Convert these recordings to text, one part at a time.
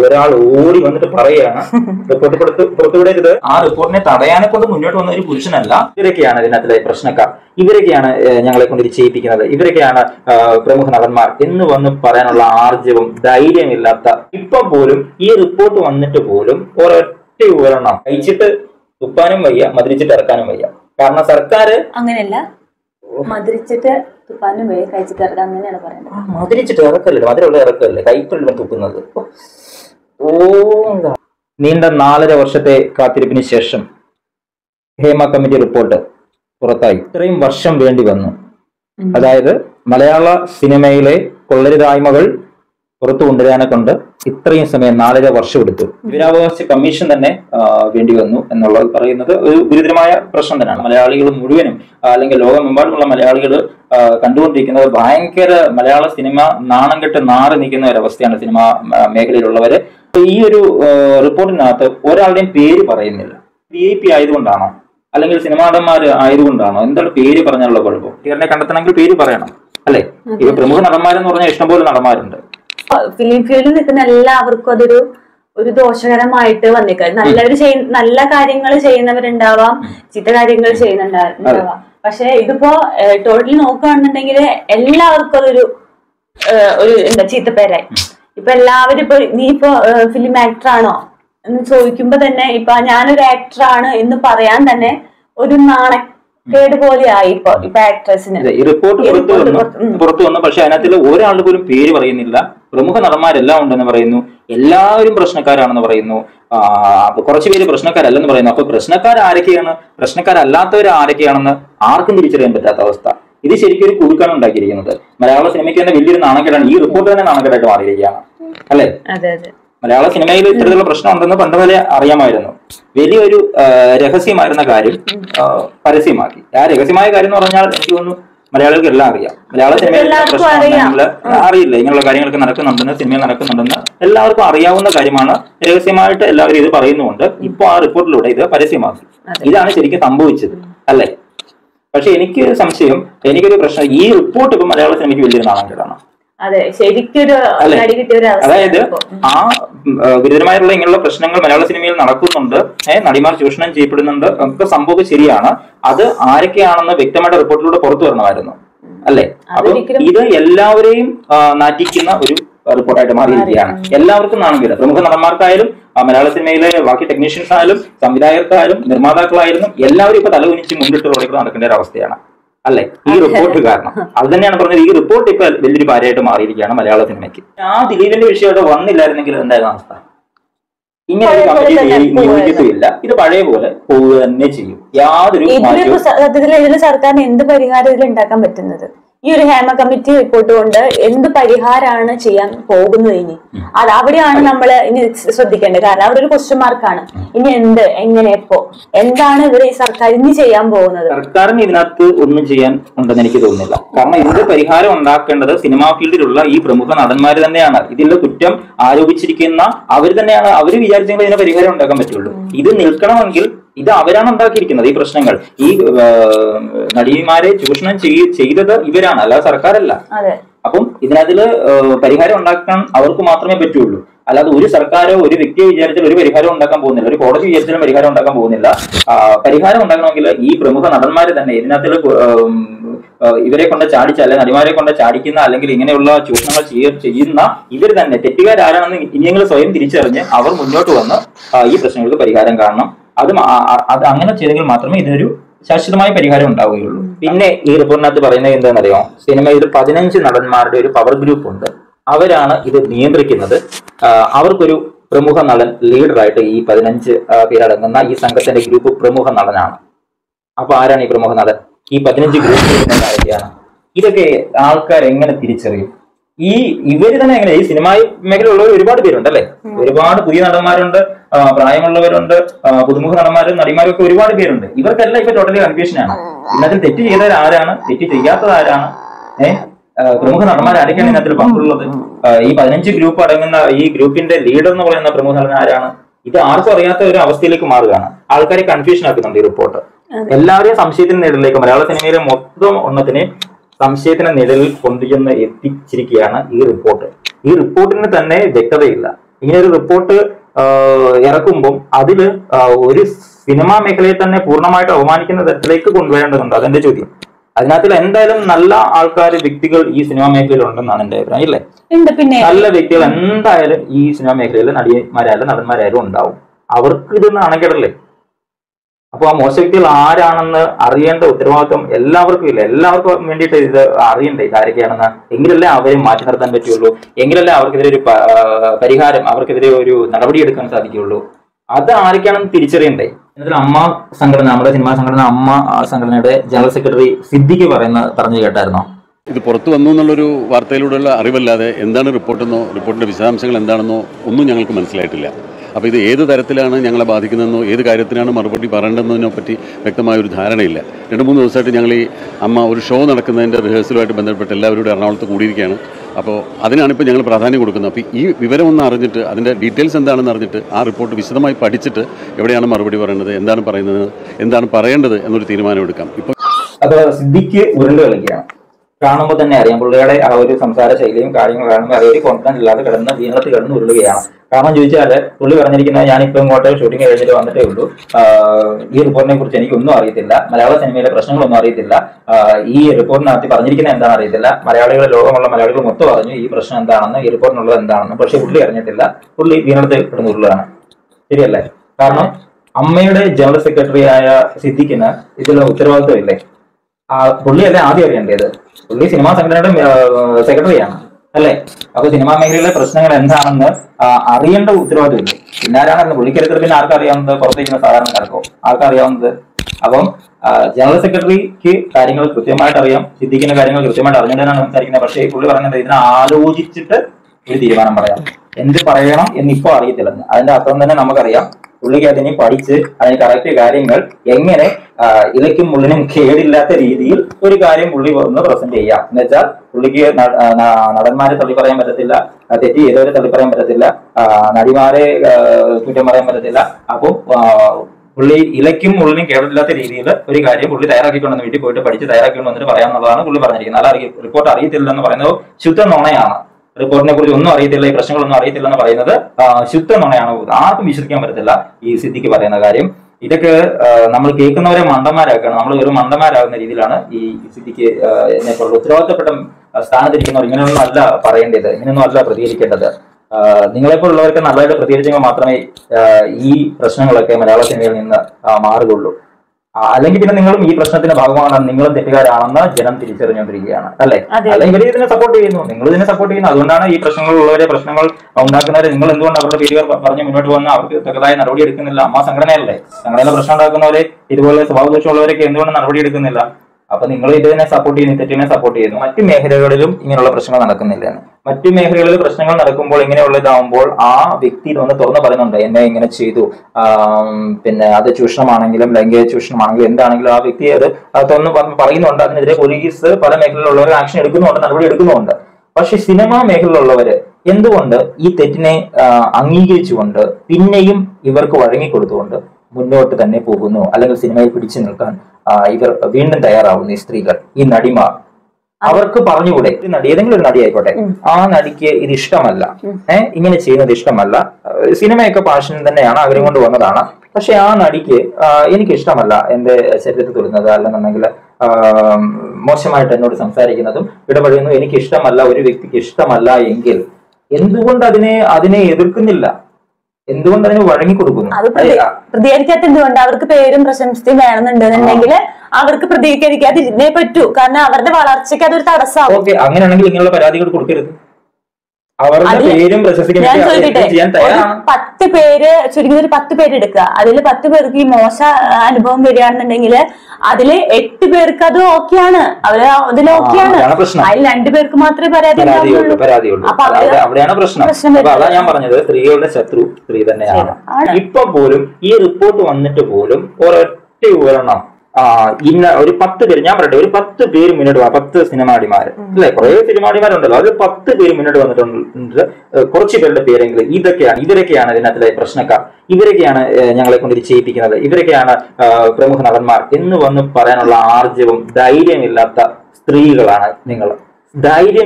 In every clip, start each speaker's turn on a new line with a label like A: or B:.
A: ഒരാൾ ഓടി വന്നിട്ട് പറയുകയാണ് റിപ്പോർട്ട് കൊടുത്ത് പുറത്തുവിടരുത് ആ റിപ്പോർട്ടിനെ തടയാനെ കൊണ്ട് മുന്നോട്ട് വന്ന ഒരു പുരുഷനല്ല ഇവരൊക്കെയാണ് ഇതിനകത്തിലെ പ്രശ്നക്കാർ ഇവരൊക്കെയാണ് ഏഹ്, ഞങ്ങളെ കൊണ്ട് ഇത് ചെയ്യിപ്പിക്കുന്നത് ഇവരൊക്കെയാണ് ആഹ്, പ്രമുഖ നടന്മാർ എന്ന് വന്ന് പറയാനുള്ള ആർജവും ധൈര്യമില്ലാത്ത ഇപ്പൊ പോലും ഈ റിപ്പോർട്ട് വന്നിട്ട് പോലും ഒരൊറ്റ വിവരണം കഴിച്ചിട്ട് തുപ്പാനും വയ്യ മതിരിച്ചിട്ട് ഇറക്കാനും വയ്യ കാരണം സർക്കാർ
B: അങ്ങനെയല്ല മധുരിച്ചിട്ട് തുപ്പാനും വേ കഴിച്ചിട്ട് ഇറക്കാം അങ്ങനെയാണ് പറയുന്നത്
A: മധുരിച്ചിട്ട് ഇറക്കല്ലേ മധുരമുള്ള ഇറക്കല്ലേ കൈപ്പുള്ള തുപ്പുന്നത് ഓ എന്താ. നീണ്ട നാലര വർഷത്തെ കാത്തിരിപ്പിന് ശേഷം ഹേമ കമ്മിറ്റി റിപ്പോർട്ട് പുറത്തായി ഇത്രയും വർഷം വേണ്ടി വന്നു അതായത് മലയാള സിനിമയിലെ കൊള്ളരുതായ്മകൾ പുറത്തു കൊണ്ടുവരാനെ കൊണ്ട് ഇത്രയും സമയം നാലര വർഷം എടുത്തു വിവരാവകാശ കമ്മീഷൻ തന്നെ ആ, വേണ്ടി വന്നു എന്നുള്ളത് പറയുന്നത് ഒരു ഗുരുതരമായ പ്രശ്നം തന്നെയാണ് മലയാളികൾ മുഴുവനും ആ, അല്ലെങ്കിൽ ലോകമെമ്പാടുമുള്ള മലയാളികൾ ആ, കണ്ടുകൊണ്ടിരിക്കുന്നത് ഭയങ്കര മലയാള സിനിമ നാണം കെട്ട് നാറി നിൽക്കുന്ന ഒരവസ്ഥയാണ് സിനിമ ആ, മേഖലയിലുള്ളവര് ഈ ഒരു ആ, റിപ്പോർട്ടിനകത്ത് ഒരാളുടെയും പേര് പറയുന്നില്ല വി ഐ പി ആയതുകൊണ്ടാണോ അല്ലെങ്കിൽ സിനിമാ നടന്മാർ ആയതുകൊണ്ടാണോ എന്താണ് പേര് പറഞ്ഞുള്ള കുഴപ്പം ടീച്ചറിനെ കണ്ടെത്തണമെങ്കിൽ പേര് പറയണം അല്ലെ ഇപ്പൊ പ്രമുഖ നടന്മാരെന്ന് പറഞ്ഞാൽ ഇഷ്ടംപോലെ നടന്മാരുണ്ട്
B: ഫിലിം ഫീൽഡിൽ നിൽക്കുന്ന എല്ലാവർക്കും അതൊരു ഒരു ദോഷകരമായിട്ട് വന്നേക്കാം നല്ലവര് ചെയ്യ നല്ല കാര്യങ്ങൾ ചെയ്യുന്നവരുണ്ടാവാം ചീത്ത കാര്യങ്ങൾ ചെയ്യുന്നുണ്ടാവാം പക്ഷെ ഇതിപ്പോ ടോട്ടലി നോക്കുകയാണെന്നുണ്ടെങ്കിൽ എല്ലാവർക്കും അതൊരു ഏഹ്, ഒരു എന്താ ചീത്തപ്പേരായി ഇപ്പൊ എല്ലാവരും ഇപ്പൊ നീ ഇപ്പൊ ഫിലിം ആക്ടർ ആണോ എന്ന് ചോദിക്കുമ്പോ തന്നെ ഇപ്പൊ ഞാനൊരു ആക്ടർ ആണ് എന്ന് പറയാൻ തന്നെ ഒരു നാണക്കേട് പോലെ ആയി ഇപ്പൊ ഇപ്പൊ ആക്ട്രസിന്
A: അതെ, ഈ റിപ്പോർട്ട്
B: ഈ
A: പുറത്തു
B: report
A: വന്നു
B: പുറത്ത് ഉം.
A: പുറത്തു വന്നു പക്ഷെ അതിനകത്തിൽ ഒരാളുടെ പോലും പേര് പറയുന്നില്ല പ്രമുഖ നടന്മാരെല്ലാം ഉണ്ടെന്ന് പറയുന്നു എല്ലാവരും പ്രശ്നക്കാരാണെന്ന് പറയുന്നു ആ, അപ്പൊ കുറച്ച് പേര് പ്രശ്നക്കാരല്ലെന്ന് പറയുന്നു അപ്പൊ പ്രശ്നക്കാർ ആരൊക്കെയാണ് പ്രശ്നക്കാരല്ലാത്തവർ ആരൊക്കെയാണെന്ന് ആർക്കും തിരിച്ചറിയാൻ പറ്റാത്ത അവസ്ഥ ഇത് ശരിക്കും ഒരു കുഴുക്കാണ് ഉണ്ടാക്കിയിരിക്കുന്നത് മലയാള സിനിമയ്ക്ക് തന്നെ വലിയൊരു നാണക്കേടാണ് ഈ റിപ്പോർട്ട് തന്നെ നാണക്കേടായിട്ട് മാറിയിരിക്കുകയാണ് അല്ലെ
B: അതെ അതെ
A: മലയാള സിനിമയിൽ ഇത്തരത്തിലുള്ള പ്രശ്നം ഉണ്ടെന്ന് പണ്ട് മുതലേ അറിയാമായിരുന്നു വലിയൊരു ആ, രഹസ്യമായിരുന്ന കാര്യം ആ, പരസ്യമാക്കി ആ രഹസ്യമായ കാര്യം എന്ന് പറഞ്ഞാൽ എനിക്ക് തോന്നുന്നു മലയാളികൾക്ക് എല്ലാം അറിയാം മലയാള സിനിമയിൽ
B: എല്ലാവർക്കും
A: പ്രശ്നം
B: അറിയാം.
A: ഉണ്ടെങ്കിൽ അറിയില്ല ഇങ്ങനെയുള്ള കാര്യങ്ങളൊക്കെ നടക്കുന്നുണ്ടെന്ന് സിനിമയിൽ നടക്കുന്നുണ്ടെന്ന് എല്ലാവർക്കും അറിയാവുന്ന കാര്യമാണ് രഹസ്യമായിട്ട് എല്ലാവരും ഇത് പറയുന്നുമുണ്ട് ഇപ്പോൾ ആ റിപ്പോർട്ടിലൂടെ ഇത് പരസ്യമാക്കി ഇതാണ് ശരിക്കും സംഭവിച്ചത് അല്ലേ പക്ഷെ എനിക്ക് സംശയം എനിക്കൊരു പ്രശ്നം ഈ റിപ്പോർട്ട് ഇപ്പൊ മലയാള സിനിമയ്ക്ക് വലിയൊരു നാണക്കേടാണ്
B: അതെ ശരിക്കൊരു
A: അല്ലേ?
B: നടി കിട്ടിയ ഒരു
A: അതായത്
B: അവസ്ഥ
A: ആ ഉം, ആ, ഗുരുതരമായിട്ടുള്ള ഇങ്ങനെയുള്ള പ്രശ്നങ്ങൾ മലയാള സിനിമയിൽ നടക്കുന്നുണ്ട് ഏഹ് നടിമാർ ചൂഷണം ചെയ്യപ്പെടുന്നുണ്ട് ഒക്കെ സംഭവം ശരിയാണ് അത് ആരൊക്കെയാണെന്ന് വ്യക്തമായിട്ട് റിപ്പോർട്ടിലൂടെ പുറത്തു വരണമായിരുന്നു അല്ലേ അപ്പൊ
B: അതൊരിക്കലും-
A: ഇത് എല്ലാവരെയും ആ, നാറ്റിക്കുന്ന ഒരു റിപ്പോർട്ടായിട്ട് മാറിയിരിക്കുകയാണ് എല്ലാവർക്കും നാണക്കേട് പ്രമുഖ നടന്മാർക്കായാലും ആ, മലയാള സിനിമയിലെ ബാക്കി ടെക്നീഷ്യൻസ് ആയാലും സംവിധായകർക്കായാലും നിർമ്മാതാക്കളായാലും എല്ലാവരും ഇപ്പൊ തലകുനിച്ച് മുണ്ടിട്ട് റോഡിൽ നടക്കേണ്ട ഒരു അവസ്ഥയാണ് അല്ലെ ഈ റിപ്പോർട്ട് കാരണം അത് തന്നെയാണ് പറഞ്ഞത് ഈ റിപ്പോർട്ട് ഇപ്പൊ വലിയൊരു ഭാര്യയായിട്ട് മാറിയിരിക്കുകയാണ് മലയാള സിനിമയ്ക്ക് ആ ദിലീപിന്റെ വിഷയം അവിടെ വന്നില്ലായിരുന്നെങ്കിൽ എന്തായിരുന്നു അവസ്ഥ ഇങ്ങനെ ഒരു
B: പഴയ പോലെ
A: കമ്മിറ്റി
B: തന്നെ
A: നിയോഗിക്കുകയില്ല ഇത് പഴയ പോലെ പോവുക തന്നെ ചെയ്യും യാതൊരു
B: ഇതിലിപ്പോ
A: മാറ്റവും
B: സത്യത്തിൽ ഇതിൽ സർക്കാരിന് എന്ത് പരിഹാരം ഇതിൽ ഉണ്ടാക്കാൻ പറ്റുന്നത് ഈ ഒരു ഹേമ കമ്മിറ്റി റിപ്പോർട്ട് കൊണ്ട് എന്ത് പരിഹാരമാണ് ചെയ്യാൻ പോകുന്നത് ഇനി അത് അവിടെയാണ് നമ്മൾ ഇനി ശ്രദ്ധിക്കേണ്ടത് കാരണം അവിടെ ഒരു ക്വസ്റ്റ്യൻ മാർക്കാണ് ഇനി എന്ത് എങ്ങനെ എപ്പോ എന്താണ് ഇവർ ഈ സർക്കാർ ഇനി ചെയ്യാൻ പോകുന്നത്
A: സർക്കാരിന് ഇതിനകത്ത് ഒന്നും ചെയ്യാൻ ഉണ്ടെന്ന് എനിക്ക് തോന്നുന്നില്ല കാരണം ഇതിന്റെ പരിഹാരം ഉണ്ടാക്കേണ്ടത് സിനിമാ ഫീൽഡിലുള്ള ഈ പ്രമുഖ നടന്മാർ തന്നെയാണ് ഇതിന്റെ കുറ്റം ആരോപിച്ചിരിക്കുന്ന അവർ തന്നെയാണ് അവർ വിചാരിച്ചെങ്കിൽ ഇതിന് പരിഹാരം ഉണ്ടാക്കാൻ പറ്റുള്ളൂ ഇത് നിൽക്കണമെങ്കിൽ ഇത് അവരാണ് ഉണ്ടാക്കിയിരിക്കുന്നത് ഈ പ്രശ്നങ്ങൾ ഈ ആ, നടിമാരെ ചൂഷണം ചെയ്- ചെയ്തത് ഇവരാണ് അല്ലാതെ സർക്കാരല്ല
B: അതെ
A: അപ്പം ഇതിനതില് ഏഹ്, പരിഹാരം ഉണ്ടാക്കാൻ അവർക്ക് മാത്രമേ പറ്റുള്ളൂ അല്ലാതെ ഒരു സർക്കാരോ ഒരു വ്യക്തിയോ വിചാരിച്ചാൽ ഒരു പരിഹാരം ഉണ്ടാക്കാൻ പോകുന്നില്ല ഒരു കോടതി വിചാരിച്ചാലും പരിഹാരം ഉണ്ടാക്കാൻ പോകുന്നില്ല ആ, പരിഹാരം ഉണ്ടാക്കണമെങ്കിൽ ഈ പ്രമുഖ നടന്മാര് തന്നെ ഇതിനകത്തിൽ ഇവരെ കൊണ്ട് ചാടിച്ച അല്ലെങ്കിൽ നടിമാരെ കൊണ്ട് ചാടിക്കുന്ന അല്ലെങ്കിൽ ഇങ്ങനെയുള്ള ചൂഷണങ്ങൾ ചെയ്യ- ചെയ്യുന്ന ഇവർ തന്നെ തെറ്റുകാരാരാണെന്ന് ഇനിയെങ്കിലും സ്വയം തിരിച്ചറിഞ്ഞ് അവർ മുന്നോട്ട് വന്ന് ആ, ഈ പ്രശ്നങ്ങൾക്ക് പരിഹാരം കാണണം അത് മ- ആ- ആ- അത് അങ്ങനെ ചെയ്തെങ്കിൽ മാത്രമേ ഇതിനൊരു ശാശ്വതമായ പരിഹാരം ഉണ്ടാവുകയുള്ളൂ പിന്നെ ഈ റിപ്പോർട്ടിനകത്ത് പറയുന്നത് എന്താണെന്നറിയോ സിനിമയിൽ പതിനഞ്ച് നടന്മാരുടെ ഒരു പവർ ഗ്രൂപ്പ് ഉണ്ട് അവരാണ് ഇത് നിയന്ത്രിക്കുന്നത് ആ, അവർക്കൊരു പ്രമുഖ നടൻ ലീഡറായിട്ട് ഈ പതിനഞ്ച് ആ, പേരടങ്ങുന്ന ഈ സംഘത്തിന്റെ ഗ്രൂപ്പ് പ്രമുഖ നടനാണ് അപ്പൊ ആരാണ് ഈ പ്രമുഖ നടൻ ഈ പതിനഞ്ച് ഗ്രൂപ്പ് ആരൊക്കെയാണ് ഇതൊക്കെ ആൾക്കാർ എങ്ങനെ തിരിച്ചറിയും ഈ ഇവര് തന്നെ എങ്ങനെ ഈ സിനിമ മേഖലയിലുള്ളവർ ഒരുപാട് പേരുണ്ട് അല്ലെ ഒരുപാട് പുതിയ നടന്മാരുണ്ട് ആ, പ്രായമുള്ളവരുണ്ട് ആ, പുതുമുഖ നടന്മാരും നടിമാരും ഒക്കെ ഒരുപാട് പേരുണ്ട് ഇവർക്കെല്ലാം ഇപ്പൊ ടോട്ടലി കൺഫ്യൂഷനാണ് ഇതിനകത്ത് തെറ്റ് ചെയ്തവർ ആരാണ് തെറ്റ് ചെയ്യാത്തത് ആരാണ് ഏഹ് പ്രമുഖ നടന്മാർ ആരൊക്കെയാണ് ഇതിനകത്തിൽ പങ്കുള്ളത് ആ, ഈ പതിനഞ്ച് ഗ്രൂപ്പ് അടങ്ങുന്ന ഈ ഗ്രൂപ്പിന്റെ ലീഡർ എന്ന് പറയുന്ന പ്രമുഖ നടൻ ആരാണ് ഇത് ആർക്കും അറിയാത്ത ഒരു അവസ്ഥയിലേക്ക് മാറുകയാണ് ആൾക്കാരെ കൺഫ്യൂഷൻ ആക്കുന്നുണ്ട് ഈ റിപ്പോർട്ട് എല്ലാവരെയും സംശയത്തിന് നിഴലിലേക്ക് മലയാള സിനിമയിലെ മൊത്തം ഒന്നത്തിനെ സംശയത്തിന് നിഴലിൽ കൊണ്ടുചെന്ന് എത്തിച്ചിരിക്കുകയാണ് ഈ റിപ്പോർട്ട് ഈ റിപ്പോർട്ടിന് തന്നെ വ്യക്തതയില്ല ഇങ്ങനെ ഒരു റിപ്പോർട്ട് ഇറക്കുമ്പോൾ അതില് ആ, ഒരു സിനിമാ മേഖലയെ തന്നെ പൂർണ്ണമായിട്ട് അവമാനിക്കുന്ന തരത്തിലേക്ക് കൊണ്ടുവരേണ്ടതുണ്ട് അതെന്റെ ചോദ്യം അതിനകത്തിൽ എന്തായാലും നല്ല ആൾക്കാർ വ്യക്തികൾ ഈ സിനിമാ മേഖലയിൽ ഉണ്ടെന്നാണ് എന്റെ അഭിപ്രായം ഇല്ലേ
B: ഉണ്ട് പിന്നെ
A: നല്ല വ്യക്തികൾ എന്തായാലും ഈ സിനിമാ മേഖലയിൽ നടിമാരായാലും നടന്മാരായാലും ഉണ്ടാവും അവർക്ക് ഇത് നാണക്കേടല്ലേ അപ്പൊ ആ മോശ വ്യക്തികൾ ആരാണെന്ന് അറിയേണ്ട ഉത്തരവാദിത്വം എല്ലാവർക്കും ഇല്ല എല്ലാവർക്കും വേണ്ടിയിട്ട് ഇത് അറിയണ്ടേ ഇതാരൊക്കെയാണെന്ന് എങ്കിലല്ലേ അവരെ മാറ്റി നിർത്താൻ പറ്റുള്ളൂ എങ്കിലല്ലേ അവർക്കെതിരെ ഒരു പ- ആ, പരിഹാരം അവർക്കെതിരെ ഒരു നടപടി എടുക്കാൻ സാധിക്കുകയുള്ളൂ അത് ആരൊക്കെയാണെന്ന് തിരിച്ചറിയണ്ടേ ഇതിൽ അമ്മ സംഘടന നമ്മുടെ സിനിമാ സംഘടന അമ്മ ആ, സംഘടനയുടെ ജനറൽ സെക്രട്ടറി സിദ്ദിഖ് പറയുന്ന പറഞ്ഞു കേട്ടായിരുന്നോ
C: ഇത് പുറത്തു വന്നു എന്നുള്ളൊരു വാർത്തയിലൂടെയുള്ള അറിവല്ലാതെ എന്താണ് റിപ്പോർട്ടെന്നോ റിപ്പോർട്ടിന്റെ വിശദാംശങ്ങൾ എന്താണെന്നോ ഒന്നും ഞങ്ങൾക്ക് മനസ്സിലായിട്ടില്ല അപ്പോൾ ഇത് ഏത് തരത്തിലാണ് ഞങ്ങളെ ബാധിക്കുന്നതെന്നോ ഏത് കാര്യത്തിനാണ് മറുപടി പറയേണ്ടതെന്നതിനെ പറ്റി വ്യക്തമായ ഒരു ധാരണയില്ല രണ്ട് മൂന്ന് ദിവസമായിട്ട് ഞങ്ങൾ ഈ അമ്മ ഒരു ഷോ നടക്കുന്നതിൻ്റെ റിഹേഴ്സലുമായിട്ട് ബന്ധപ്പെട്ട് എല്ലാവരോടും എറണാകുളത്ത് കൂടിയിരിക്കുകയാണ് അപ്പോൾ അതിനാണിപ്പോൾ ഞങ്ങൾ പ്രാധാന്യം കൊടുക്കുന്നത് അപ്പോൾ ഈ വിവരം ഒന്ന് അറിഞ്ഞിട്ട് അതിൻ്റെ ഡീറ്റെയിൽസ് എന്താണെന്ന് അറിഞ്ഞിട്ട് ആ റിപ്പോർട്ട് വിശദമായി പഠിച്ചിട്ട് എവിടെയാണ് മറുപടി പറയുന്നത് എന്താണ് പറയുന്നത് എന്താണ് പറയേണ്ടത് എന്നൊരു തീരുമാനം എടുക്കാം ഇപ്പോൾ
A: അപ്പൊ സിദ്ദിഖ് ഉരുണ്ട് കളിക്കുകയാണ് കാണുമ്പോൾ തന്നെ അറിയാം പുള്ളിയുടെ ആ ഒരു സംസാര ശൈലിയും കാര്യങ്ങളും കാണുമ്പോൾ അറിയാം കോൺഫിഡൻസ് ഇല്ലാതെ കിടന്ന് വീണത്തിൽ കിടന്ന് ഉരുളുകയാണ് കാരണം ചോദിച്ചാല് പുള്ളി പറഞ്ഞിരിക്കുന്നത് ഞാനിപ്പോ ഇങ്ങോട്ട് ഷൂട്ടിംഗ് കഴിഞ്ഞിട്ട് വന്നിട്ടേ ഉള്ളൂ ആഹ് ഈ റിപ്പോർട്ടിനെ കുറിച്ച് എനിക്കൊന്നും അറിയത്തില്ല മലയാള സിനിമയിലെ പ്രശ്നങ്ങളൊന്നും അറിയത്തില്ല ആഹ് ഈ റിപ്പോർട്ടിനകത്ത് പറഞ്ഞിരിക്കുന്നത് എന്താണെന്ന് അറിയത്തില്ല മലയാളികൾ ലോകമുള്ള മലയാളികൾ മൊത്തം പറഞ്ഞു ഈ പ്രശ്നം എന്താണെന്ന് ഈ റിപ്പോർട്ടിനുള്ളത് എന്താണെന്ന് പക്ഷെ പുള്ളി അറിഞ്ഞിട്ടില്ല പുള്ളി വീണത്തിൽ കിടന്ന് ഉരുളുകയാണ് ശരിയല്ലേ കാരണം അമ്മയുടെ ജനറൽ സെക്രട്ടറി ആയ സിദ്ദിഖിന് ഇതിലുള്ള ഉത്തരവാദിത്വം ഇല്ലേ ആ പുള്ളിയല്ലേ ആദ്യം അറിയേണ്ടത് പുള്ളി സിനിമാ സംഘടനയുടെ സെക്രട്ടറിയാണ് അല്ലേ അപ്പൊ സിനിമാ മേഖലയിലെ പ്രശ്നങ്ങൾ എന്താണെന്ന് ആ, അറിയേണ്ട ഉത്തരവാദിത്വമില്ലേ പിന്നെ ആരാണെന്ന് പുള്ളിക്കരുത്തിൽ പിന്നെ ആർക്കറിയാവുന്നത് പുറത്തേക്കുന്ന സാധാരണക്കാർക്കോ ആർക്കറിയാവുന്നത് അപ്പം ആ, ജനറൽ സെക്രട്ടറിക്ക് കാര്യങ്ങൾ കൃത്യമായിട്ട് അറിയാം സിദ്ദിഖിന്റെ കാര്യങ്ങൾ കൃത്യമായിട്ട് അറിഞ്ഞുകൊണ്ടാണ് സംസാരിക്കുന്നത് പക്ഷേ ഈ പുള്ളി പറഞ്ഞത് ഇതിനെ ആലോചിച്ചിട്ട് ഒരു തീരുമാനം പറയാം എന്ത് പറയണം എന്ന് ഇപ്പൊ അറിയത്തില്ലെന്ന് അതിന്റെ അർത്ഥം തന്നെ നമുക്കറിയാം പുള്ളിക്ക് അതിനെ പഠിച്ച് അതിന് കറക്റ്റ് കാര്യങ്ങൾ എങ്ങനെ ആ, ഇലയ്ക്കും മുള്ളിനും കേടില്ലാത്ത രീതിയിൽ ഒരു കാര്യം പുള്ളി ഒന്ന് പ്രസന്റ് ചെയ്യാം എന്ന് വെച്ചാൽ പുള്ളിക്ക് ന- ആ, ന- നടന്മാരെ തള്ളി പറയാൻ പറ്റത്തില്ല ആ, തെറ്റ് ചെയ്തവരെ തള്ളി പറയാൻ പറ്റത്തില്ല ആ, നടിമാരെ ആ, കുറ്റം പറയാൻ പറ്റത്തില്ല അപ്പം ആ, പുള്ളി ഇലയ്ക്കും മുള്ളിനും കേടില്ലാത്ത രീതിയിൽ ഒരു കാര്യം പുള്ളി തയ്യാറാക്കിക്കൊണ്ടെന്ന് വീട്ടിൽ പോയിട്ട് പഠിച്ച് തയ്യാറാക്കിക്കൊണ്ട് വന്നിട്ട് പറയാമെന്നുള്ളതാണ് പുള്ളി പറഞ്ഞിരിക്കുന്നത് അല്ല റിപ്പോർട്ട് അറിയത്തില്ല എന്ന് പറയുന്നത് ശുദ്ധ നുണയാണ് റിപ്പോർട്ടിനെ കുറിച്ച് ഒന്നും അറിയത്തില്ല ഈ പ്രശ്നങ്ങളൊന്നും അറിയത്തില്ല എന്ന് പറയുന്നത് ആ, ശുദ്ധ നുണയാണ് ആർക്കും വിശ്വസിക്കാൻ പറ്റത്തില്ല ഈ സിദ്ദിഖ് പറയുന്ന കാര്യം ഇതൊക്കെ ആ, നമ്മൾ കേൾക്കുന്നവരെ മണ്ടന്മാരാക്കുകയാണ് നമ്മൾ ഒരു മണ്ടന്മാരാകുന്ന രീതിയിലാണ് ഈ സിദ്ദിഖ് ആ, എന്നെപ്പോലുള്ള ഉത്തരവാദിത്തപ്പെട്ട സ്ഥാനത്തിരിക്കുന്നവർ ഇങ്ങനെയൊന്നും അല്ല പറയേണ്ടത് ഇങ്ങനെയൊന്നും അല്ല പ്രതികരിക്കേണ്ടത് ആ, നിങ്ങളെപ്പോലുള്ളവർക്ക് നല്ലതായിട്ട് പ്രതികരിച്ചെങ്കിൽ മാത്രമേ ആ, ഈ പ്രശ്നങ്ങളൊക്കെ മലയാള സിനിമയിൽ നിന്ന് ആ, മാറുകയുള്ളൂ ആ, അല്ലെങ്കിൽ പിന്നെ നിങ്ങളും ഈ പ്രശ്നത്തിന്റെ ഭാഗമാണ് നിങ്ങളും തെറ്റുകാരാണെന്ന് ജനം തിരിച്ചറിഞ്ഞുകൊണ്ടിരിക്കുകയാണ് അല്ലേ
B: അതെ.
A: അല്ല ഇവർ ഇതിനെ സപ്പോർട്ട് ചെയ്യുന്നു നിങ്ങൾ ഇതിനെ സപ്പോർട്ട് ചെയ്യുന്നു അതുകൊണ്ടാണ് ഈ പ്രശ്നങ്ങളുള്ളവരെ പ്രശ്നങ്ങൾ ഉണ്ടാക്കുന്നവരെ നിങ്ങൾ എന്തുകൊണ്ട് അവരുടെ പേരുകൾ പ- പറഞ്ഞ് മുന്നോട്ട് വന്ന് അവർക്ക് തക്കതായ നടപടി എടുക്കുന്നില്ല അമ്മ സംഘടനയല്ലേ സംഘടനയിലെ പ്രശ്നം ഉണ്ടാക്കുന്നവരെ ഇതുപോലെ സ്വഭാവദോഷമുള്ളവരൊക്കെ എന്തുകൊണ്ട് നടപടി എടുക്കുന്നില്ല അപ്പൊ നിങ്ങൾ ഇതിനെ സപ്പോർട്ട് ചെയ്യുന്നു ഈ തെറ്റിനെ സപ്പോർട്ട് ചെയ്യുന്നു മറ്റു മേഖലകളിലും ഇങ്ങനെയുള്ള പ്രശ്നങ്ങൾ നടക്കുന്നില്ല മറ്റു മേഖലകളിൽ പ്രശ്നങ്ങൾ നടക്കുമ്പോൾ ഇങ്ങനെയുള്ള ഇതാവുമ്പോൾ ആ വ്യക്തി ഒന്ന് തുറന്നു പറയുന്നുണ്ട് എന്നെ ഇങ്ങനെ ചെയ്തു ആം, പിന്നെ അത് ചൂഷണമാണെങ്കിലും ലൈംഗിക ചൂഷണമാണെങ്കിലും എന്താണെങ്കിലും ആ വ്യക്തി അത് അത് തുറന്ന് പറഞ്ഞ് പറയുന്നുണ്ട് അതിനെതിരെ പോലീസ് പല മേഖലയിലുള്ളവർ ആക്ഷൻ എടുക്കുന്നുണ്ട് നടപടി എടുക്കുന്നുണ്ട് പക്ഷെ സിനിമാ മേഖലയിലുള്ളവര് എന്തുകൊണ്ട് ഈ തെറ്റിനെ ആ, അംഗീകരിച്ചുകൊണ്ട് പിന്നെയും ഇവർക്ക് വഴങ്ങിക്കൊടുത്തുകൊണ്ട് മുന്നോട്ട് തന്നെ പോകുന്നു അല്ലെങ്കിൽ സിനിമയിൽ പിടിച്ചു നിൽക്കാൻ ആ, ഇവർ വീണ്ടും തയ്യാറാവുന്നു ഈ സ്ത്രീകൾ ഈ നടിമാർ അവർക്ക് പറഞ്ഞുകൂടെ ഒരു നടി ഏതെങ്കിലും ഒരു നടി ആയിക്കോട്ടെ ആ നടിക്ക് ഇത് ഇഷ്ടമല്ല ഏഹ് ഇങ്ങനെ ചെയ്യുന്നത് ഇഷ്ടമല്ല ഏഹ് സിനിമയൊക്കെ പാഷൻ തന്നെയാണ് ആഗ്രഹം കൊണ്ട് വന്നതാണ് പക്ഷെ ആ നടിക്ക് ആ, എനിക്ക് ഇഷ്ടമല്ല എന്റെ ശരീരത്തിൽ തൊടുന്നത് അല്ലെന്നുണ്ടെങ്കിൽ ആ, മോശമായിട്ട് എന്നോട് സംസാരിക്കുന്നതും ഇടപെടുന്നതും എനിക്ക് ഇഷ്ടമല്ല ഒരു വ്യക്തിക്ക് ഇഷ്ടമല്ല എങ്കിൽ എന്തുകൊണ്ട് അതിനെ അതിനെ എതിർക്കുന്നില്ല എന്തുകൊണ്ട് അതിന് വഴങ്ങിക്കൊടുക്കുന്നു
B: അത് പ്രതി-
A: അതെ,
B: പ്രതികരിക്കാത്ത എന്തുകൊണ്ട് അവർക്ക് പേരും പ്രശംസയും വേണമെന്നുണ്ടെന്നുണ്ടെങ്കിൽ അവർക്ക് പ്രതികരിക്കാതിരുന്നേ പറ്റൂ കാരണം അവരുടെ വളർച്ചയ്ക്ക് അതൊരു തടസ്സമാവും
A: ഓക്കെ അങ്ങനെയാണെങ്കിൽ ഇങ്ങനെയുള്ള പരാതികൾ കൊടുക്കരുത് അവരുടെ
B: അതില്
A: പേരും പ്രശസ്തിക്കും
B: ഞാൻ
A: വേണ്ടി അവർ
B: ചോദിക്കട്ടെ
A: ചെയ്യാൻ
B: ഒരു
A: തയ്യാറാണ്
B: പത്ത് പേര് ചുരുങ്ങിയത് ഒരു പത്ത് പേര് എടുക്കുക അതിൽ പത്ത് പേർക്ക് ഈ മോശ അനുഭവം വരികയാണെന്നുണ്ടെങ്കിൽ അതില് എട്ട് പേർക്ക് അത് ഓക്കെയാണ് അവര് അതിൽ ഓക്കെയാണ്
A: അതാണ് പ്രശ്നം.
B: അതിൽ രണ്ടുപേർക്ക് മാത്രമേ പരാതി
A: പരാതിയുള്ളൂ
B: ഉണ്ടാവുള്ളൂ
A: പരാതിയുള്ളൂ
B: അപ്പൊ
A: അത്
B: അവര്
A: അവിടെ- അവിടെയാണ് പ്രശ്നം
B: പ്രശ്നം
A: അപ്പൊ അതാ
B: വരുന്നത്.
A: ഞാൻ പറഞ്ഞത് സ്ത്രീകളുടെ ശത്രു സ്ത്രീ തന്നെയാണ്
B: ആണ്.
A: ഇപ്പൊ പോലും ഈ റിപ്പോർട്ട് വന്നിട്ട് പോലും ഒരൊറ്റ വിവരണം ആ ഇന്ന ഒരു പത്ത് പേര് ഞാൻ പറയട്ടെ ഒരു പത്ത് പേര് മുന്നോട്ട് വാ പത്ത് സിനിമാടിമാര് അല്ലെ കുറെ സിനിമാടിമാരുണ്ടല്ലോ അതിൽ പത്ത് പേര് മുന്നോട്ട് വന്നിട്ടുണ്ട് ഏഹ് കുറച്ച് പേരുടെ പേരെങ്കിലും ഇതൊക്കെയാണ് ഇവരൊക്കെയാണ് ഇതിനകത്തിലെ പ്രശ്നക്കാർ ഇവരൊക്കെയാണ് ഏഹ് ഞങ്ങളെ കൊണ്ട് ഇത് ചെയ്യിപ്പിക്കുന്നത് ഇവരൊക്കെയാണ് ആഹ് പ്രമുഖ നടന്മാർ എന്ന് വന്ന് പറയാനുള്ള ആർജവും ധൈര്യമില്ലാത്ത സ്ത്രീകളാണ് നിങ്ങൾ ധൈര്യമില്ല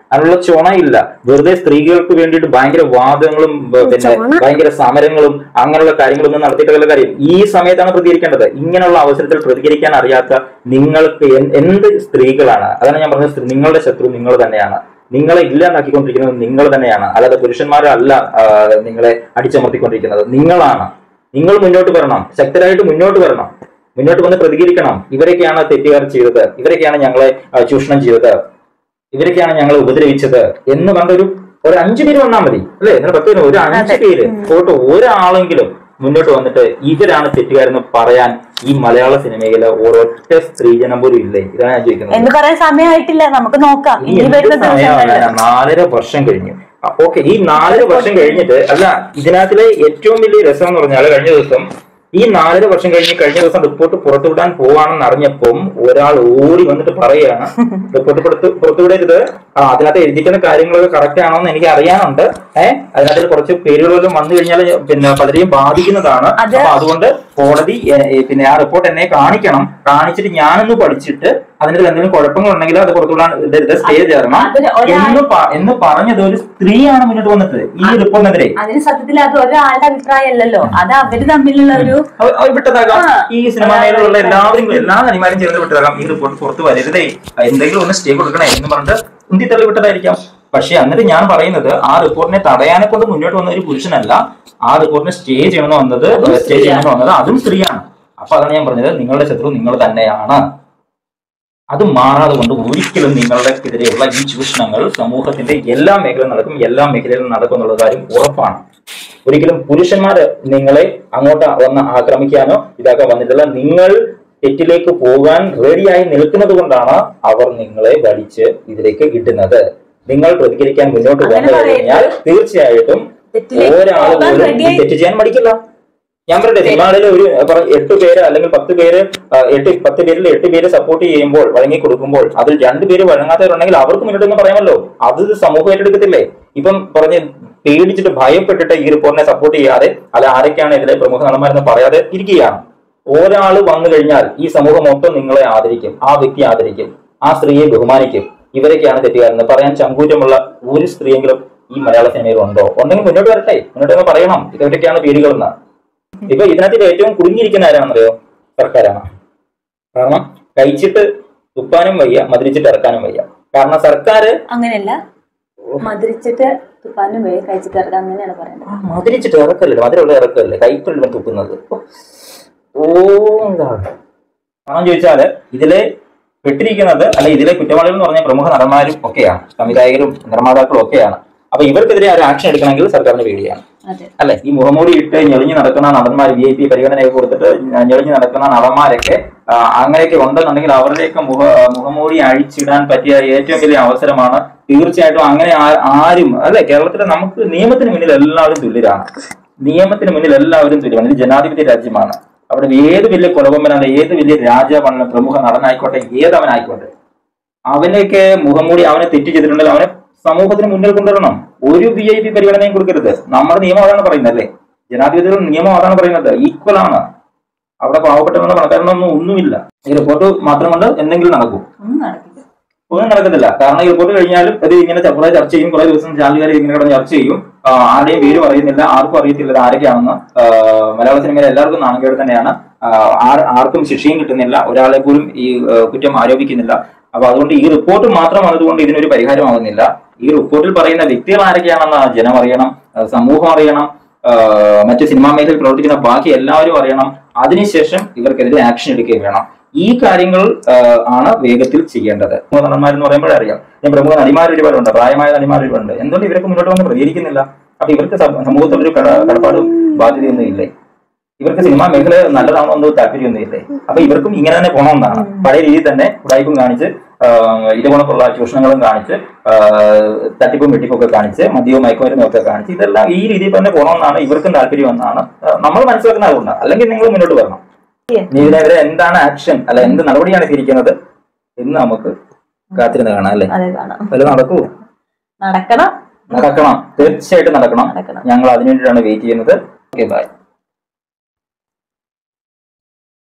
A: അതിനുള്ള ചുണയില്ല വെറുതെ സ്ത്രീകൾക്ക് വേണ്ടിയിട്ട് ഭയങ്കര വാദങ്ങളും ബ- പിന്നെ ഭയങ്കര സമരങ്ങളും അങ്ങനെയുള്ള കാര്യങ്ങളൊന്നും നടത്തിയിട്ടുള്ള കാര്യം ഈ സമയത്താണ് പ്രതികരിക്കേണ്ടത് ഇങ്ങനെയുള്ള അവസരത്തിൽ പ്രതികരിക്കാൻ അറിയാത്ത നിങ്ങൾക്ക് എൻ- എന്ത് സ്ത്രീകളാണ് അതാണ് ഞാൻ പറഞ്ഞത് സ്ത്രീ- നിങ്ങളുടെ ശത്രു നിങ്ങൾ തന്നെയാണ് നിങ്ങളെ ഇല്ലാതാക്കിക്കൊണ്ടിരിക്കുന്നത് നിങ്ങൾ തന്നെയാണ് അല്ലാതെ പുരുഷന്മാരല്ല ആ, നിങ്ങളെ അടിച്ചമർത്തിക്കൊണ്ടിരിക്കുന്നത് നിങ്ങളാണ് നിങ്ങൾ മുന്നോട്ട് വരണം ശക്തരായിട്ട് മുന്നോട്ട് വരണം മുന്നോട്ട് വന്ന് പ്രതികരിക്കണം ഇവരൊക്കെയാണ് തെറ്റുകാർ ചെയ്തത് ഇവരൊക്കെയാണ് ഞങ്ങളെ ആ, ചൂഷണം ചെയ്തത് ഇവരൊക്കെയാണ് ഞങ്ങളെ ഉപദ്രവിച്ചത് എന്ന് പറഞ്ഞൊരു ഒരു അഞ്ചു പേര് വന്നാൽ മതി അല്ലേ നിങ്ങൾ പത്ത് പേര് ഒരു അഞ്ചു പേര് ഫോട്ടോ ഒരാളെങ്കിലും മുന്നോട്ട് വന്നിട്ട് ഇവരാണ് തെറ്റുകാരെന്ന് പറയാൻ ഈ മലയാള സിനിമയിലെ ഒരൊറ്റ സ്ത്രീജനം പോലും ഇല്ലേ ഇതാണ് ഞാൻ ചോദിക്കുന്നത്
B: എന്ന് പറയാൻ സമയമായിട്ടില്ല നമുക്ക് നോക്കാം
A: ഇനി
B: ഇനി
A: എന്ത്
B: വരുന്ന
A: സമയമാണ്
B: ദിവസങ്ങളിൽ
A: നാലര വർഷം കഴിഞ്ഞു ഓക്കെ ഈ നാലര വർഷം കഴിഞ്ഞിട്ട് അല്ല ഇതിനകത്തിലെ ഏറ്റവും വലിയ രസം എന്ന് പറഞ്ഞാൽ കഴിഞ്ഞ ദിവസം ഈ നാലര വർഷം കഴിഞ്ഞ് കഴിഞ്ഞ ദിവസം റിപ്പോർട്ട് പുറത്തുവിടാൻ പോവാണെന്ന് അറിഞ്ഞപ്പം ഒരാൾ ഓടി വന്നിട്ട് പറയുകയാണ് റിപ്പോർട്ട് പുറത്ത് പുറത്തുവിടരുത് ആ അതിനകത്ത് എഴുതിക്കുന്ന കാര്യങ്ങളൊക്കെ കറക്റ്റ് ആണോ എന്ന് എനിക്ക് അറിയാനുണ്ട് ഏഹ് അതിനകത്ത് കുറച്ച് പേരുകളെല്ലാം വന്നു കഴിഞ്ഞാൽ പിന്നെ പലരെയും ബാധിക്കുന്നതാണ്
B: അത്
A: അപ്പൊ അതുകൊണ്ട് കോടതി എ, എ, പിന്നെ ആ റിപ്പോർട്ട് എന്നെ കാണിക്കണം കാണിച്ചിട്ട് ഞാനൊന്ന് പഠിച്ചിട്ട് അതിനകത്ത് എന്തെങ്കിലും കുഴപ്പങ്ങളുണ്ടെങ്കിൽ അത് പുറത്തുവിടാൻ ഇടരുത് സ്റ്റേ ചേരണം
B: അതിന് ഒരാൾ-
A: എന്ന് പ- എന്ന് പറഞ്ഞത് ഒരു സ്ത്രീയാണ് മുന്നോട്ട് വന്നത് ഈ റിപ്പോർട്ടിനെതിരെ
B: അതിന് സത്യത്തിൽ അത് ഒരാളുടെ അഭിപ്രായം അല്ലല്ലോ അത് അവര് തമ്മിലുള്ള ഒരു
A: അവ- അവർ വിട്ടതാകാം
B: ആ.
A: ഈ സിനിമ മേഖലയിലുള്ള എല്ലാവരും എല്ലാ നടിമാരും ചേർന്ന് വിട്ടതാകാം ഈ റിപ്പോർട്ട് പുറത്ത് വരരുതേ എന്തെങ്കിലും ഒന്ന് സ്റ്റേ കൊടുക്കണേ എന്ന് പറഞ്ഞിട്ട് ഉന്തി തള്ളി വിട്ടതായിരിക്കാം പക്ഷെ എന്നിട്ട് ഞാൻ പറയുന്നത് ആ റിപ്പോർട്ടിനെ തടയാനെ കൊണ്ട് മുന്നോട്ട് വന്ന ഒരു പുരുഷനല്ല ആ റിപ്പോർട്ടിനെ സ്റ്റേ ചെയ്യണമെന്ന് വന്നത് സ്റ്റേ ചെയ്യണമെന്ന് വന്നത് അതും സ്ത്രീയാണ് അപ്പൊ അതാണ് ഞാൻ പറഞ്ഞത് നിങ്ങളുടെ ശത്രു നിങ്ങൾ തന്നെയാണ് അത് മാറാതെ കൊണ്ട് ഒരിക്കലും നിങ്ങളുടെ എതിരെയുള്ള ഈ ചൂഷണങ്ങൾ സമൂഹത്തിന്റെ എല്ലാ മേഖലയിലും നടക്കും എല്ലാ മേഖലയിലും നടക്കും എന്നുള്ള കാര്യം ഉറപ്പാണ് ഒരിക്കലും പുരുഷന്മാർ നിങ്ങളെ അങ്ങോട്ട് വന്ന് ആക്രമിക്കാനോ ഇതാക്കാൻ വന്നിട്ടില്ല നിങ്ങൾ തെറ്റിലേക്ക് പോകാൻ റെഡിയായി നിൽക്കുന്നത് കൊണ്ടാണ് അവർ നിങ്ങളെ വലിച്ച് ഇതിലേക്ക് ഇടുന്നത് നിങ്ങൾ പ്രതികരിക്കാൻ മുന്നോട്ട്
B: അങ്ങനെ
A: വന്നു
B: പറയരുത്.
A: കഴിഞ്ഞാൽ തീർച്ചയായിട്ടും
B: തെറ്റിലേക്ക്
A: ഒരാൾ
B: പോകാൻ
A: പോലും ഈ
B: ready-ആയി-
A: തെറ്റ് ചെയ്യാൻ മടിക്കില്ല ഞാൻ പറയട്ടെ സിനിമകളിൽ ഒരു അഹ് പറ എട്ട് പേര് അല്ലെങ്കിൽ പത്ത് പേര് അഹ് എട്ട് പത്ത് പേരിൽ എട്ട് പേര് സപ്പോർട്ട് ചെയ്യുമ്പോൾ വഴങ്ങി കൊടുക്കുമ്പോൾ അതിൽ രണ്ട് പേര് വഴങ്ങാത്തവരുണ്ടെങ്കിൽ അവർക്ക് മുന്നോട്ട് എന്ന് പറയാമല്ലോ അത് സമൂഹം ഏറ്റെടുക്കത്തില്ലേ ഇപ്പം പറഞ്ഞ് പേടിച്ചിട്ട് ഭയപ്പെട്ടിട്ട് ഈ റിപ്പോർട്ടിനെ സപ്പോർട്ട് ചെയ്യാതെ അല്ല ആരൊക്കെയാണ് ഇതിലെ പ്രമുഖ നടന്മാരെന്ന് പറയാതെ ഇരിക്കുകയാണ് ഒരാൾ വന്നു കഴിഞ്ഞാൽ ഈ സമൂഹം മൊത്തം നിങ്ങളെ ആദരിക്കും ആ വ്യക്തി ആദരിക്കും ആ സ്ത്രീയെ ബഹുമാനിക്കും ഇവരൊക്കെയാണ് തെറ്റുകാരെന്ന് പറയാൻ ചങ്കൂറ്റമുള്ള ഒരു സ്ത്രീയെങ്കിലും ഈ മലയാള സിനിമയിൽ ഉണ്ടോ ഉണ്ടെങ്കിൽ മുന്നോട്ട് വരട്ടെ മുന്നോട്ട് വന്ന് പറയണം ഇവരൊക്കെയാണ് പേരുകളെന്ന് ഇപ്പൊ ഇതിനകത്ത് ഏറ്റവും കുടുങ്ങിയിരിക്കുന്ന ആരാണെന്നറിയോ സർക്കാരാണ് കാരണം കഴിച്ചിട്ട് തുപ്പാനും വയ്യ മതിരിച്ചിട്ട് ഇറക്കാനും വയ്യ കാരണം സർക്കാർ
B: അങ്ങനെയല്ല മധുരിച്ചിട്ട് തുപ്പാനും വേ കഴിച്ചിട്ട് ഇറക്കാം അങ്ങനെയാണ് പറയേണ്ടത്
A: മതിരിച്ചിട്ട് ഇറക്കല്ലേ മധുരമുള്ള ഇറക്കല്ലേ കൈപ്പുള്ള തുപ്പുന്നത് ഓ എന്താണ് കാരണം ചോദിച്ചാല് ഇതിലെ പെട്ടിരിക്കുന്നത് അല്ല ഇതിലെ കുറ്റവാളികൾ എന്ന് പറഞ്ഞ പ്രമുഖ നടന്മാരും ഒക്കെയാണ് സംവിധായകരും നിർമ്മാതാക്കളും ഒക്കെയാണ് അപ്പൊ ഇവർക്കെതിരെ ഒരു ആക്ഷൻ എടുക്കണമെങ്കിൽ സർക്കാരിന് പേടിയാണ്
B: അതെ
A: അല്ലെ ഈ മുഖമൂടി ഇട്ട് ഞെളിഞ്ഞു നടക്കുന്ന നടന്മാർ വി ഐ പി പരിഗണനയൊക്കെ കൊടുത്തിട്ട് ഞെളിഞ്ഞു നടക്കുന്ന നടന്മാരൊക്കെ ആ, അങ്ങനെയൊക്കെ ഉണ്ടെന്നുണ്ടെങ്കിൽ അവരുടെയൊക്കെ മുഖ മുഖമൂടി അഴിച്ചിടാൻ പറ്റിയ ഏറ്റവും വലിയ അവസരമാണ് തീർച്ചയായിട്ടും അങ്ങനെ ആ- ആരും അല്ലെ കേരളത്തിലെ നമുക്ക് നിയമത്തിന് മുന്നിൽ എല്ലാവരും തുല്യരാണ് നിയമത്തിന് മുന്നിൽ എല്ലാവരും തുല്യമാണ് ഇത് ജനാധിപത്യ രാജ്യമാണ് അവിടെ ഏത് വലിയ കൊലകൊമ്പനാണ് ഏത് വലിയ രാജാവാണ് പ്രമുഖ നടനായിക്കോട്ടെ ഏതവനായിക്കോട്ടെ അവനെയൊക്കെ മുഖംമൂടി അവനെ തെറ്റ് ചെയ്തിട്ടുണ്ടെങ്കിൽ അവനെ സമൂഹത്തിന് മുന്നിൽ കൊണ്ടുവരണം ഒരു വി ഐ പി പരിഗണനയും കൊടുക്കരുത് നമ്മുടെ നിയമം അതാണ് പറയുന്നത് അല്ലേ ജനാധിപത്യത്തിൽ നിയമം അതാണ് പറയുന്നത് ഈക്വൽ ആണ് അവിടെ പാവപ്പെട്ടവരുടെ പണക്കാരനൊന്നും ഒന്നുമില്ല ഈ റിപ്പോർട്ട് മാത്രം കൊണ്ട് എന്തെങ്കിലും നടക്കും
B: ഒന്നും നടക്കില്ല
A: ഒന്നും നടക്കത്തില്ല കാരണം ഈ റിപ്പോർട്ട് കഴിഞ്ഞാലും ഇത് ഇങ്ങനെ ച- കുറെ ചർച്ച ചെയ്യും കുറെ ദിവസം ചാനലുകാർ ഇങ്ങനെ കിടന്ന് ചർച്ച ചെയ്യും ആ, ആരുടെയും പേര് പറയുന്നില്ല ആർക്കും അറിയത്തില്ല ഇത് ആരൊക്കെയാണെന്ന് ആ, മലയാള സിനിമയിലെ എല്ലാവർക്കും നാണക്കേട് തന്നെയാണ് ആ, ആർ- ആർക്കും ശിക്ഷയും കിട്ടുന്നില്ല ഒരാളെ പോലും ഈ ആ, കുറ്റം ആരോപിക്കുന്നില്ല അപ്പൊ അതുകൊണ്ട് ഈ റിപ്പോർട്ട് മാത്രം വന്നതുകൊണ്ട് ഇതിനൊരു പരിഹാരമാകുന്നില്ല ഈ റിപ്പോർട്ടിൽ പറയുന്ന വ്യക്തികൾ ആരൊക്കെയാണെന്ന് ജനം അറിയണം ആ, സമൂഹം അറിയണം ആ, മറ്റ് സിനിമാ മേഖലയിൽ പ്രവർത്തിക്കുന്ന ബാക്കി എല്ലാവരും അറിയണം അതിനുശേഷം ഇവർക്കെതിരെ ആക്ഷൻ എടുക്കുകയും വേണം ഈ കാര്യങ്ങൾ ആ, ആണ് വേഗത്തിൽ ചെയ്യേണ്ടത് പ്രമുഖ നടന്മാരെന്ന് പറയുമ്പോഴേ അറിയാം ഞാൻ പ്രമുഖ നടിമാർ ഒരുപാടുണ്ട് പ്രായമായ നടിമാർ ഒരുപാടുണ്ട് എന്തുകൊണ്ട് ഇവർക്ക് മുന്നോട്ട് വന്ന് പ്രതികരിക്കുന്നില്ല അപ്പൊ ഇവർക്ക് സമ- സമൂഹത്തിലൊരു കട- കടപ്പാടും ബാധ്യതയൊന്നും ഇല്ലേ ഇവർക്ക് സിനിമാ മേഖല നല്ലതാണോ എന്തോ താല്പര്യമൊന്നും ഇല്ലേ അപ്പൊ ഇവർക്കും ഇങ്ങനെ തന്നെ പോകണമെന്നാണ് പഴയ രീതിയിൽ തന്നെ ഉടായ്പും കാണിച്ച് ആ, ഇതുകൊണ്ടുള്ള ചൂഷണങ്ങളും കാണിച്ച് ആ, തട്ടിപ്പും വെട്ടിപ്പും ഒക്കെ കാണിച്ച് മദ്യവും മയക്കുമരുന്നും ഒക്കെ കാണിച്ച് ഇതെല്ലാം ഈ രീതിയിൽ തന്നെ പോകണമെന്നാണ് ഇവർക്കും താല്പര്യം എന്നാണ് ആ, നമ്മൾ മനസ്സിലാക്കുന്ന അതുകൊണ്ടാണ് അല്ലെങ്കിൽ നിങ്ങൾ മുന്നോട്ട് വരണം നീ ഇതിനെതിരെ എന്താണ് ആക്ഷൻ അല്ല എന്ത് നടപടിയാണ് സ്വീകരിക്കുന്നത് എന്ന് നമുക്ക് കാത്തിരുന്ന് കാണാം അല്ലേ
B: അതെ കാണാം
A: അല്ല നടക്കൂ
B: നടക്കണം
A: നടക്കണം തീർച്ചയായിട്ടും നടക്കണം
B: നടക്കണം
A: ഞങ്ങൾ അതിനുവേണ്ടിയിട്ടാണ് വെയിറ്റ് ചെയ്യുന്നത് ഓക്കെ ബൈ